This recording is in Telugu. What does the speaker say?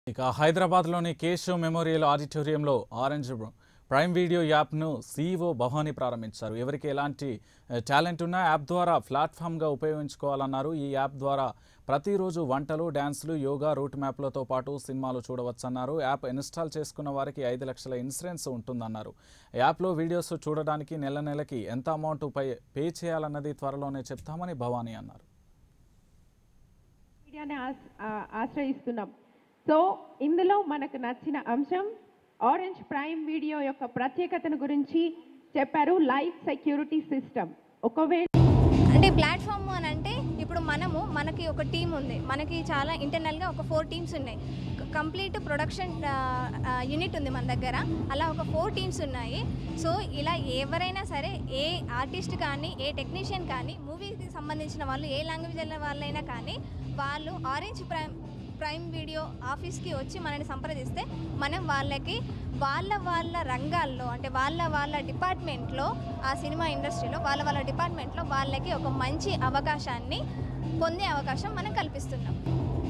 ఇక హైదరాబాద్లోని కేశవ్ మెమోరియల్ ఆడిటోరియంలో ఆరెంజ్ ప్రైమ్ వీడియో యాప్ను సీఈఓ భవానీ ప్రారంభించారు ఎవరికి ఎలాంటి ఆ, టాలెంట్ ఉన్నా యాప్ ద్వారా ప్లాట్ఫామ్గా ఉపయోగించుకోవాలన్నారు ఈ యాప్ ద్వారా ప్రతిరోజు వంటలు డ్యాన్సులు యోగా రూట్ మ్యాప్లతో పాటు సినిమాలు చూడవచ్చన్నారు యాప్ ఇన్స్టాల్ చేసుకున్న వారికి ఐదు లక్షల ఇన్సూరెన్స్ ఉంటుందన్నారు యాప్లో వీడియోస్ చూడడానికి నెల నెలకి ఎంత అమౌంట్ పై పే చేయాలన్నది త్వరలోనే చెప్తామని భవానీ అన్నారు మీడియాని ఆస్- ఆ- ఆశ్రయిస్తున్నాం సో ఇందులో మనకు నచ్చిన అంశం ఆరెంజ్ ప్రైమ్ వీడియో యొక్క ప్రత్యేకతను గురించి చెప్పారు లైఫ్ సెక్యూరిటీ సిస్టమ్ ఒకవేళ అంటే ప్లాట్ఫామ్ అని అంటే ఇప్పుడు మనము మనకి ఒక టీం ఉంది మనకి చాలా ఇంటర్నల్గా ఒక ఫోర్ టీమ్స్ ఉన్నాయి కంప్లీట్ ప్రొడక్షన్ యూనిట్ ఉంది మన దగ్గర అలా ఒక ఫోర్ టీమ్స్ ఉన్నాయి సో ఇలా ఎవరైనా సరే ఏ ఆర్టిస్ట్ కానీ ఏ టెక్నీషియన్ కానీ మూవీకి సంబంధించిన వాళ్ళు ఏ లాంగ్వేజ్ వాళ్ళైనా కానీ వాళ్ళు ఆరెంజ్ ప్రైమ్ ప్రైమ్ వీడియో ఆఫీస్కి వచ్చి మనని సంప్రదిస్తే మనం వాళ్ళకి వాళ్ళ వాళ్ళ రంగాల్లో అంటే వాళ్ళ వాళ్ళ డిపార్ట్మెంట్లో ఆ సినిమా ఇండస్ట్రీలో వాళ్ళ వాళ్ళ డిపార్ట్మెంట్లో వాళ్ళకి ఒక మంచి అవకాశాన్ని పొందే అవకాశం మనం కల్పిస్తున్నాం